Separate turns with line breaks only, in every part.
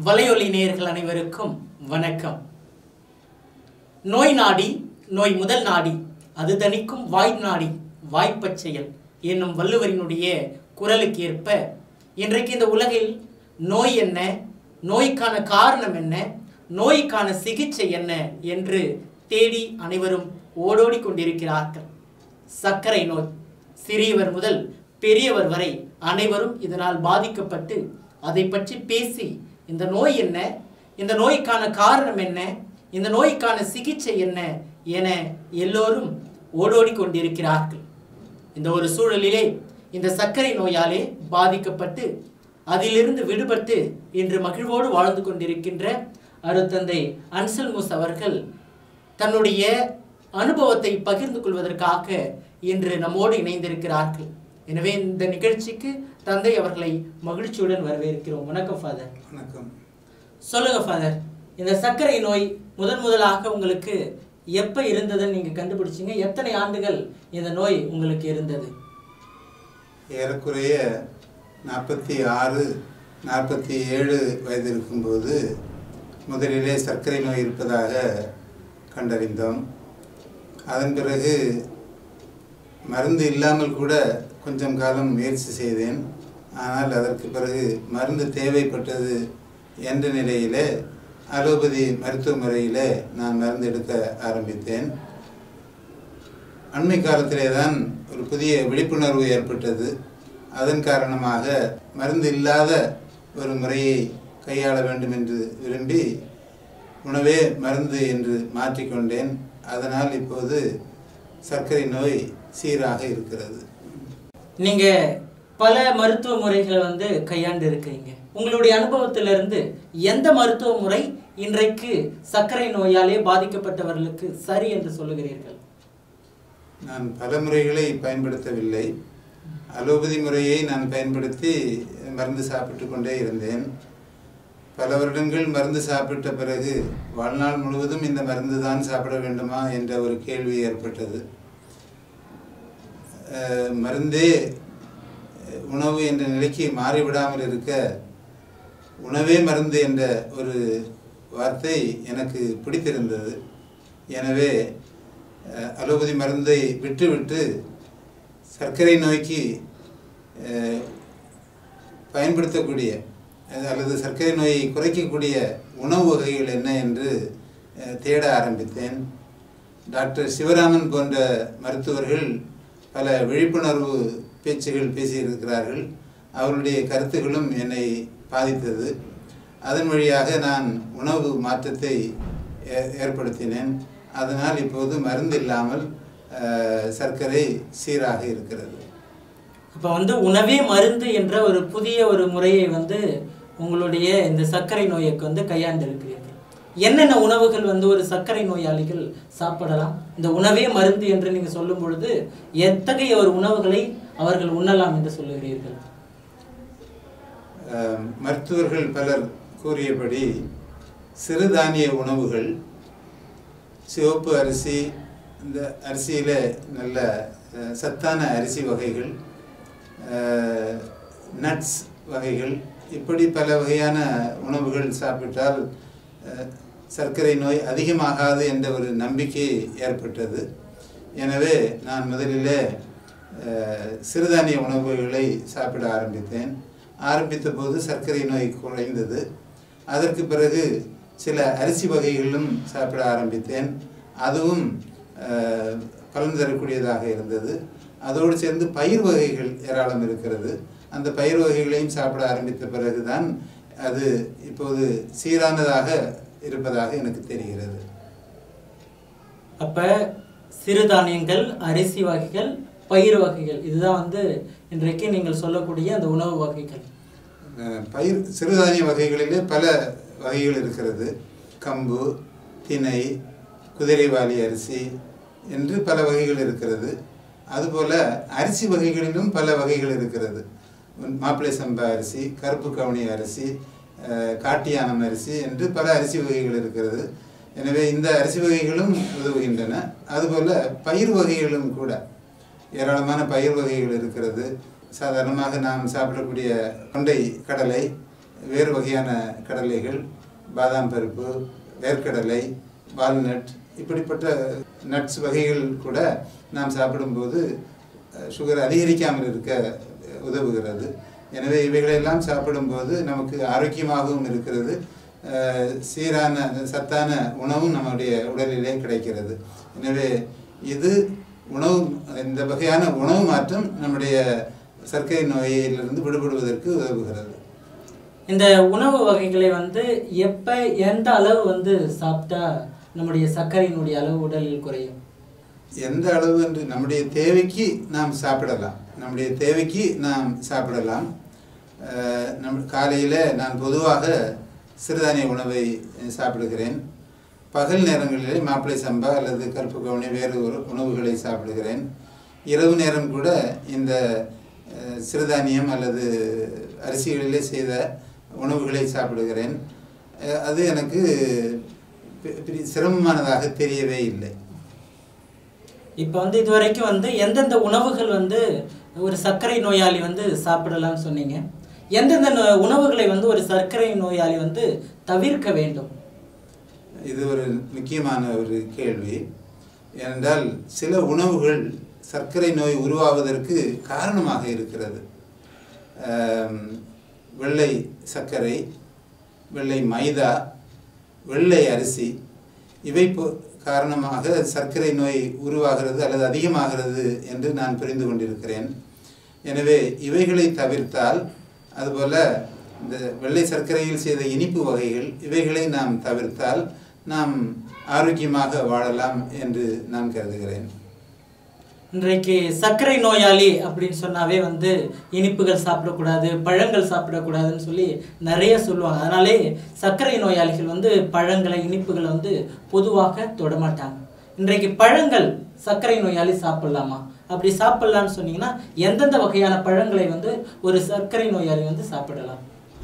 வலையொலி நேயர்கள் அனைவருக்கும் வணக்கம் நோய் நாடி நோய் முதல் நாடி அது தணிக்கும் வாய் நாடி வாய்ப்பச் செயல் என்னும் வள்ளுவரினுடைய குரலுக்கு ஏற்ப இன்றைக்கு இந்த உலகில் நோய் என்ன நோய்க்கான காரணம் என்ன நோய்க்கான சிகிச்சை என்ன என்று தேடி அனைவரும் ஓடோடி கொண்டிருக்கிறார்கள் சர்க்கரை நோய் சிறியவர் முதல் பெரியவர் வரை அனைவரும் இதனால் பாதிக்கப்பட்டு அதை பற்றி பேசி இந்த நோய் என்ன இந்த நோய்க்கான காரணம் என்ன இந்த நோய்க்கான சிகிச்சை என்ன என எல்லோரும் ஓடோடி கொண்டிருக்கிறார்கள் இந்த ஒரு சூழலிலே இந்த சர்க்கரை நோயாலே பாதிக்கப்பட்டு அதிலிருந்து விடுபட்டு இன்று மகிழ்வோடு வாழ்ந்து கொண்டிருக்கின்ற அருத்தந்தை அன்சல்முஸ் அவர்கள் தன்னுடைய அனுபவத்தை பகிர்ந்து கொள்வதற்காக இன்று நம்மோடு இணைந்திருக்கிறார்கள் எனவே இந்த நிகழ்ச்சிக்கு தந்தை அவர்களை மகிழ்ச்சியுடன் வரவேற்கிறோம் வணக்கம் ஃபாதர்
வணக்கம்
சொல்லுங்க ஃபாதர் இந்த சர்க்கரை நோய் முதன் முதலாக உங்களுக்கு எப்ப இருந்ததுன்னு நீங்க கண்டுபிடிச்சீங்க எத்தனை ஆண்டுகள் இந்த நோய் உங்களுக்கு இருந்தது
ஏறக்குறைய நாற்பத்தி ஆறு நாற்பத்தி ஏழு வயது இருக்கும்போது முதலிலே சர்க்கரை நோய் இருப்பதாக கண்டறிந்தோம் அதன் பிறகு மருந்து இல்லாமல் கூட கொஞ்சம் காலம் முயற்சி செய்தேன் ஆனால் அதற்கு பிறகு மருந்து தேவைப்பட்டது என்ற நிலையிலே அலோபதி மருத்துவ முறையிலே நான் மருந்து எடுக்க ஆரம்பித்தேன் அண்மை காலத்திலே தான் ஒரு புதிய விழிப்புணர்வு ஏற்பட்டது அதன் காரணமாக மருந்து இல்லாத ஒரு முறையை கையாள வேண்டும் என்று விரும்பி உணவே மருந்து என்று மாற்றிக்கொண்டேன் அதனால் இப்போது சர்க்கரை நோய் சீராக இருக்கிறது
நீங்க பல மருத்துவ முறைகளை வந்து கையாண்டு இருக்கிறீங்க உங்களுடைய அனுபவத்திலிருந்து எந்த மருத்துவ முறை இன்றைக்கு சர்க்கரை நோயாலே பாதிக்கப்பட்டவர்களுக்கு சரி என்று சொல்லுகிறீர்கள்
நான் பல முறைகளை பயன்படுத்தவில்லை அலோபதி முறையை நான் பயன்படுத்தி மருந்து சாப்பிட்டு கொண்டே இருந்தேன் பல வருடங்கள் மருந்து சாப்பிட்ட பிறகு வாழ்நாள் முழுவதும் இந்த மருந்து தான் சாப்பிட வேண்டுமா என்ற ஒரு கேள்வி ஏற்பட்டது அஹ், மருந்தே அஹ், உணவு என்ற நிலைக்கு மாறிவிடாமல் இருக்க உணவே மருந்து என்ற ஒரு வார்த்தை எனக்கு பிடித்திருந்தது எனவே அஹ், அலோபதி மருந்தை விட்டுவிட்டு சர்க்கரை நோய்க்கு அஹ், பயன்படுத்தக்கூடிய அது அல்லது சர்க்கரை நோயை குறைக்கக்கூடிய உணவு வகைகள் என்ன என்று அஹ், தேட ஆரம்பித்தேன் டாக்டர் சிவராமன் போன்ற மருத்துவர்கள் பல விழிப்புணர்வு பேச்சுகள் பேசியிருக்கிறார்கள் அவருடைய கருத்துகளும் என்னை பாதித்தது அதன் வழியாக நான் உணவு மாற்றத்தை ஏ- ஏற்படுத்தினேன் அதனால் இப்போது மருந்து இல்லாமல் அஹ், சர்க்கரை சீராக இருக்கிறது
அப்ப வந்து உணவே மருந்து என்ற ஒரு புதிய ஒரு முறையை வந்து உங்களுடைய இந்த சர்க்கரை நோய்க்கு வந்து கையாண்டு இருக்கிறீர்கள் என்னென்ன உணவுகள் வந்து ஒரு சர்க்கரை நோயாளிகள் சாப்பிடலாம் இந்த உணவே மருந்து என்று நீங்க சொல்லும் பொழுது எத்தகைய ஒரு உணவுகளை அவர்கள் உண்ணலாம் என்று சொல்லுகிறீர்கள்
அஹ், மருத்துவர்கள் பலர் கூறியபடி சிறுதானிய உணவுகள் சிவப்பு அரிசி இந்த அரிசியில் நல்ல அஹ், சத்தான அரிசி வகைகள் நட்ஸ் வகைகள் இப்படி பல வகையான உணவுகள் சாப்பிட்டால் அஹ், சர்க்கரை நோய் அதிகமாகாது என்ற ஒரு நம்பிக்கை ஏற்பட்டது எனவே நான் முதலிலே அஹ், சிறுதானிய உணவுகளை சாப்பிட ஆரம்பித்தேன் ஆரம்பித்த போது சர்க்கரை நோய் குறைந்தது அதற்கு பிறகு சில அரிசி வகைகளும் சாப்பிட ஆரம்பித்தேன் அதுவும் அஹ், பலன் தரக்கூடியதாக இருந்தது அதோடு சேர்ந்து பயிர் வகைகள் ஏராளம் இருக்கிறது அந்த பயிர் வகைகளையும் சாப்பிட ஆரம்பித்த பிறகுதான் அது இப்போது சீரானதாக இருப்பதாக எனக்கு தெரிகிறது
அப்ப சிறுதானியங்கள் அரிசி வகைகள் பயிர் வகைகள் இதுதான் வந்து இன்றைக்கு நீங்கள் சொல்லக்கூடிய அந்த உணவு வகைகள்
அஹ், பயிர் சிறுதானிய வகைகளிலே பல வகைகள் இருக்கிறது கம்பு திணை குதிரைவாலி அரிசி என்று பல வகைகள் இருக்கிறது அதுபோல அரிசி வகைகளிலும் பல வகைகள் இருக்கிறது மாப்பிள்ளை சம்பா அரிசி கருப்பு கவுனி அரிசி அஹ், காட்டியானம் அரிசி என்று பல அரிசி வகைகள் இருக்கிறது எனவே இந்த அரிசி வகைகளும் உதவுகின்றன அதுபோல பயிர் வகைகளும் கூட ஏராளமான பயிர் வகைகள் இருக்கிறது சாதாரணமாக நாம் சாப்பிடக்கூடிய கொண்டை கடலை வேறு வகையான கடலைகள் பாதாம் பருப்பு வேர்க்கடலை வால்நட் இப்படிப்பட்ட நட்ஸ் வகைகள் கூட நாம் சாப்பிடும்போது அஹ், சுகர் அதிகரிக்காமல் இருக்க அஹ், உதவுகிறது எனவே இவைகளெல்லாம் சாப்பிடும்போது நமக்கு ஆரோக்கியமாகவும் இருக்கிறது அஹ், சீரான சத்தான உணவும் நம்முடைய உடலிலே கிடைக்கிறது எனவே இது உணவு இந்த வகையான உணவு மாற்றம் நம்முடைய சர்க்கரை நோயிலிருந்து விடுபடுவதற்கு உதவுகிறது
இந்த உணவு வகைகளை வந்து எப்ப எந்த அளவு வந்து சாப்பிட்டா நம்முடைய சர்க்கரையினுடைய அளவு உடலில் குறையும்
எந்த அளவு என்று நம்முடைய தேவைக்கு நாம் சாப்பிடலாம் நம்முடைய தேவைக்கு நாம் சாப்பிடலாம் அஹ், நம் காலையில் நான் பொதுவாக சிறுதானிய உணவை அஹ், சாப்பிடுகிறேன் பகல் நேரங்களிலே மாப்பிளை சம்பா அல்லது கருப்பு கவுனி வேறு ஒரு உணவுகளை சாப்பிடுகிறேன் இரவு நேரம் கூட இந்த அஹ், சிறுதானியம் அல்லது அரிசிகளிலே செய்த உணவுகளை சாப்பிடுகிறேன் அஹ், அது எனக்கு பெ- பெரிய சிரமமானதாக தெரியவே இல்லை
இப்போ வந்து இது வரைக்கும் வந்து எந்தெந்த உணவுகள் வந்து ஒரு சர்க்கரை நோயாளி வந்து சாப்பிடலாம்னு சொன்னீங்க எந்தெந்த நோ- உணவுகளை வந்து ஒரு சர்க்கரை நோயாளி வந்து தவிர்க்க வேண்டும்
இது ஒரு முக்கியமான ஒரு கேள்வி ஏனென்றால் சில உணவுகள் சர்க்கரை நோய் உருவாவதற்கு காரணமாக இருக்கிறது ஆம், வெள்ளை சர்க்கரை வெள்ளை மைதா வெள்ளை அரிசி இவை பொ- காரணமாக சர்க்கரை நோய் உருவாகிறது அல்லது அதிகமாகிறது என்று நான் புரிந்து கொண்டிருக்கிறேன் எனவே இவைகளை தவிர்த்தால் அதுபோல இந்த வெள்ளை சர்க்கரையில் செய்த இனிப்பு வகைகள் இவைகளை நாம் தவிர்த்தால் நாம் ஆரோக்கியமாக வாழலாம் என்று நான் கருதுகிறேன்
இன்றைக்கு சர்க்கரை நோயாளி அப்படின்னு சொன்னாவே வந்து இனிப்புகள் சாப்பிடக்கூடாது பழங்கள் சாப்பிடக்கூடாதுன்னு சொல்லி நிறைய சொல்லுவாங்க அதனாலே சர்க்கரை நோயாளிகள் வந்து பழங்களை இனிப்புகளை வந்து பொதுவாக தொடமாட்டாங்க இன்றைக்கு பழங்கள் சர்க்கரை நோயாளி சாப்பிடலாமா அப்படி சாப்பிடலாம்னு சொன்னீங்கன்னா எந்தெந்த வகையான பழங்களை வந்து ஒரு சர்க்கரை நோயாளி வந்து சாப்பிடலாம்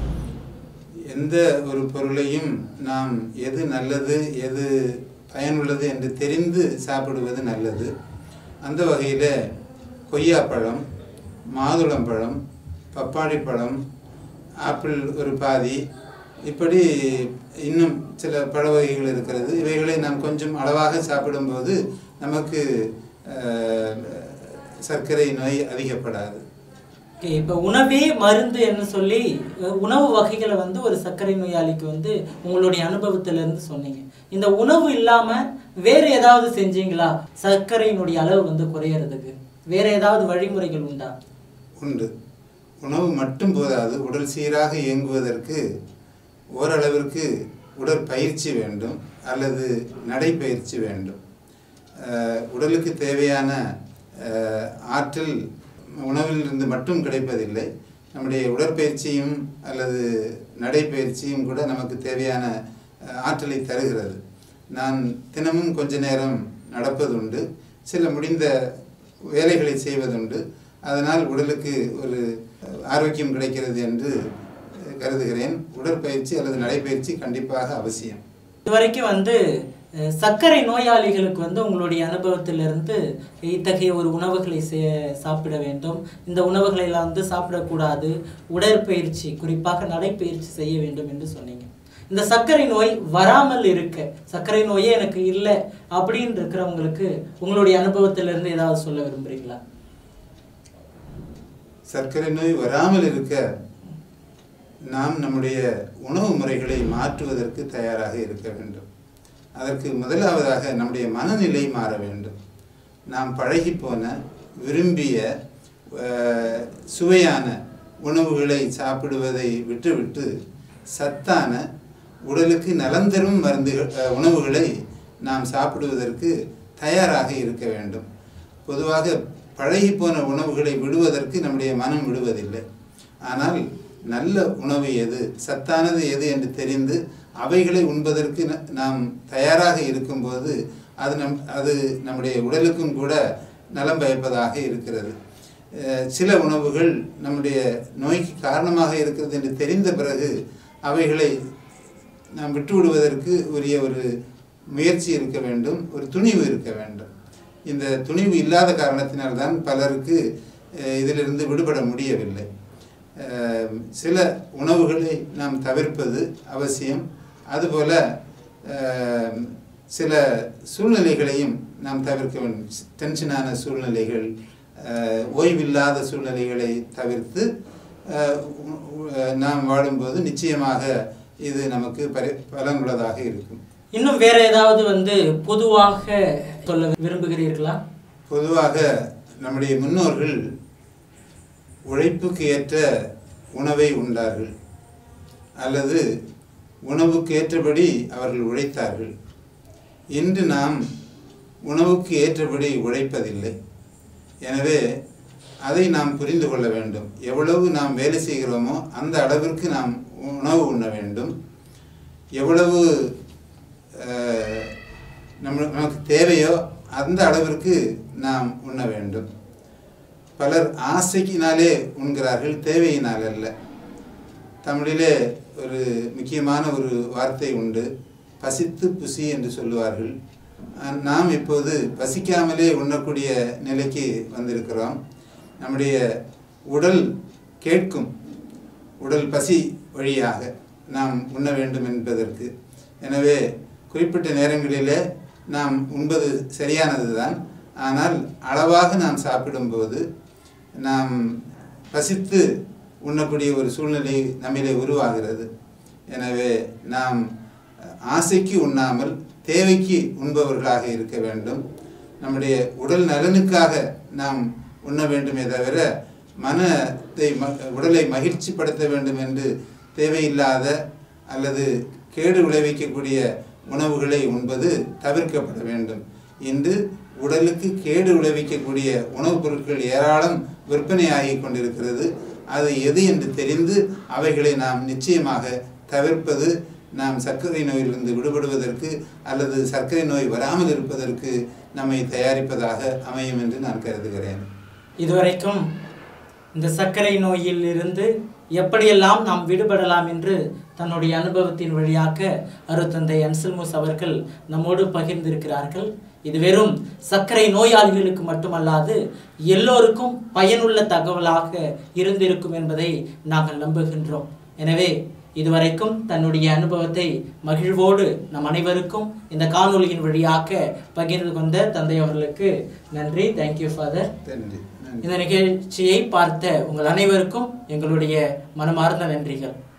எந்த ஒரு பொருளையும் நாம் எது நல்லது எது பயனுள்ளது என்று தெரிந்து சாப்பிடுவது நல்லது அந்த வகையில் கொய்யாப்பழம் மாதுளம்பழம் பப்பாளி பழம் ஆப்பிள் ஒரு பாதி இப்படி இன்னும் சில பழ வகைகள் இருக்கிறது இவைகளை நாம் கொஞ்சம் அளவாக சாப்பிடும்போது நமக்கு அஹ், சர்க்கரை நோய் அதிகப்படாது
ஓகே இப்போ உணவே மருந்து என்று சொல்லி அஹ், உணவு வகைகளை வந்து ஒரு சர்க்கரை நோயாளிக்கு வந்து உங்களுடைய அனுபவத்துல இருந்து சொன்னீங்க இந்த உணவு இல்லாம வேற ஏதாவது செஞ்சீங்களா சர்க்கரையினுடைய அளவு வந்து குறையறதுக்கு வேற ஏதாவது வழிமுறைகள் உண்டா
உண்டு உணவு மட்டும் போதாது உடல் சீராக இயங்குவதற்கு ஓரளவிற்கு உடற்பயிற்சி வேண்டும் அல்லது நடைப்பயிற்சி வேண்டும் அஹ், உடலுக்கு தேவையான அஹ், ஆற்றல் உணவிலிருந்து மட்டும் கிடைப்பதில்லை நம்முடைய உடற்பயிற்சியும் அல்லது நடைப்பயிற்சியும் கூட நமக்கு தேவையான அஹ், ஆற்றலை தருகிறது நான் தினமும் கொஞ்ச நேரம் நடப்பதுண்டு சில முடிந்த வேலைகளை செய்வதுண்டு அதனால் உடலுக்கு ஒரு அஹ், ஆரோக்கியம் கிடைக்கிறது என்று அஹ், கருதுகிறேன் உடற்பயிற்சி அல்லது நடைப்பயிற்சி கண்டிப்பாக அவசியம்
இதுவரைக்கும் வந்து அஹ், சர்க்கரை நோயாளிகளுக்கு வந்து உங்களுடைய அனுபவத்திலிருந்து இத்தகைய ஒரு உணவுகளை சே- சாப்பிட வேண்டும் இந்த உணவுகளை எல்லாம் வந்து சாப்பிடக்கூடாது உடற்பயிற்சி குறிப்பாக நடைப்பயிற்சி செய்ய வேண்டும் என்று சொன்னீங்க இந்த சர்க்கரை நோய் வராமல் இருக்க சர்க்கரை நோயே எனக்கு இல்லை அப்படின்னு இருக்கிறவங்களுக்கு உங்களுடைய அனுபவத்திலிருந்து ஏதாவது சொல்ல விரும்புறீங்களா
சர்க்கரை நோய் வராமல் இருக்க நாம் நம்முடைய உணவு முறைகளை மாற்றுவதற்கு தயாராக இருக்க வேண்டும் அதற்கு முதலாவதாக நம்முடைய மனநிலை மாற வேண்டும் நாம் பழகிப்போன விரும்பிய அஹ், சுவையான உணவுகளை சாப்பிடுவதை விட்டுவிட்டு சத்தான உடலுக்கு நலம் தரும் மருந்துகள் அஹ், உணவுகளை நாம் சாப்பிடுவதற்கு தயாராக இருக்க வேண்டும் பொதுவாக பழகிப்போன உணவுகளை விடுவதற்கு நம்முடைய மனம் விடுவதில்லை ஆனால் நல்ல உணவு எது சத்தானது எது என்று தெரிந்து அவைகளை உண்பதற்கு ந- நாம் தயாராக இருக்கும்போது அது நம் அது நம்முடைய உடலுக்கும் கூட நலம் பயப்பதாக இருக்கிறது அஹ் சில உணவுகள் நம்முடைய நோய்க்கு காரணமாக இருக்கிறது என்று தெரிந்த பிறகு அவைகளை நாம் விட்டு விடுவதற்கு உரிய ஒரு முயற்சி இருக்க வேண்டும் ஒரு துணிவு இருக்க வேண்டும் இந்த துணிவு இல்லாத காரணத்தினால்தான் பலருக்கு அஹ், இதிலிருந்து விடுபட முடியவில்லை அஹ், சில உணவுகளை நாம் தவிர்ப்பது அவசியம் அதுபோல அஹ், சில சூழ்நிலைகளையும் நாம் தவிர்க்க வேண்டும் டென்ஷனான சூழ்நிலைகள் அஹ், ஓய்வில்லாத சூழ்நிலைகளை தவிர்த்து அஹ், உ- உ- நாம் வாழும்போது நிச்சயமாக இது நமக்கு பரி பலனுள்ளதாக இருக்கும்
இன்னும் வேற ஏதாவது வந்து பொதுவாக சொல்ல விரும்புகிறீர்களா
பொதுவாக நம்முடைய முன்னோர்கள் உழைப்புக்கு ஏற்ற உணவை உண்டார்கள் அல்லது உணவுக்கு ஏற்றபடி அவர்கள் உழைத்தார்கள் இன்று நாம் உணவுக்கு ஏற்றபடி உழைப்பதில்லை எனவே அதை நாம் புரிந்து கொள்ள வேண்டும் எவ்வளவு நாம் வேலை செய்கிறோமோ அந்த அளவிற்கு நாம் உணவு உண்ண வேண்டும் எவ்வளவு அஹ், நம்ம நமக்கு தேவையோ அந்த அளவிற்கு நாம் உண்ண வேண்டும் பலர் ஆசைக்கினாலே உண்கிறார்கள் தேவையினால் அல்ல தமிழிலே ஒரு முக்கியமான ஒரு வார்த்தை உண்டு பசித்து புசி என்று சொல்லுவார்கள் அஹ் நாம் இப்போது பசிக்காமலே உண்ணக்கூடிய நிலைக்கு வந்திருக்கிறோம் நம்முடைய உடல் கேட்கும் உடல் பசி வழியாக நாம் உண்ண வேண்டும் என்பதற்கு எனவே குறிப்பிட்ட நேரங்களிலே நாம் உண்பது சரியானது தான் ஆனால் அளவாக நாம் சாப்பிடும்போது நாம் பசித்து உண்ணக்கூடிய ஒரு சூழ்நிலை நம்மிலே உருவாகிறது எனவே நாம் ஆசைக்கு உண்ணாமல் தேவைக்கு உண்பவர்களாக இருக்க வேண்டும் நம்முடைய உடல் நலனுக்காக நாம் உண்ண வேண்டுமே தவிர மனத்தை ம உடலை மகிழ்ச்சிப்படுத்த வேண்டும் என்று தேவையில்லாத அல்லது கேடு விளைவிக்கக்கூடிய உணவுகளை உண்பது தவிர்க்கப்பட வேண்டும் இன்று உடலுக்கு கேடு விளைவிக்கக்கூடிய உணவுப் பொருட்கள் ஏராளம் விற்பனையாகி கொண்டிருக்கிறது அது எது என்று தெரிந்து அவைகளை நாம் நிச்சயமாக தவிர்ப்பது நாம் சர்க்கரை நோயிலிருந்து விடுபடுவதற்கு அல்லது சர்க்கரை நோய் வராமல் இருப்பதற்கு நம்மை தயாரிப்பதாக அமையும் என்று நான் கருதுகிறேன்
இதுவரைக்கும் இந்த சர்க்கரை நோயில் இருந்து எப்படியெல்லாம் நாம் விடுபடலாம் என்று தன்னுடைய அனுபவத்தின் வழியாக அருத்தந்தை அன்சல்மூஸ் அவர்கள் நம்மோடு பகிர்ந்திருக்கிறார்கள் இது வெறும் சர்க்கரை நோயாளிகளுக்கு மட்டுமல்லாது எல்லோருக்கும் பயனுள்ள தகவலாக இருந்திருக்கும் என்பதை நாங்கள் நம்புகின்றோம் எனவே இதுவரைக்கும் தன்னுடைய அனுபவத்தை மகிழ்வோடு நம் அனைவருக்கும் இந்த காணொளியின் வழியாக பகிர்ந்து கொண்ட தந்தை அவர்களுக்கு நன்றி தேங்க்யூ ஃபாதர்
நன்றி நன்றி
இந்த நிகழ்ச்சியை பார்த்த உங்கள் அனைவருக்கும் எங்களுடைய மனமார்ந்த நன்றிகள்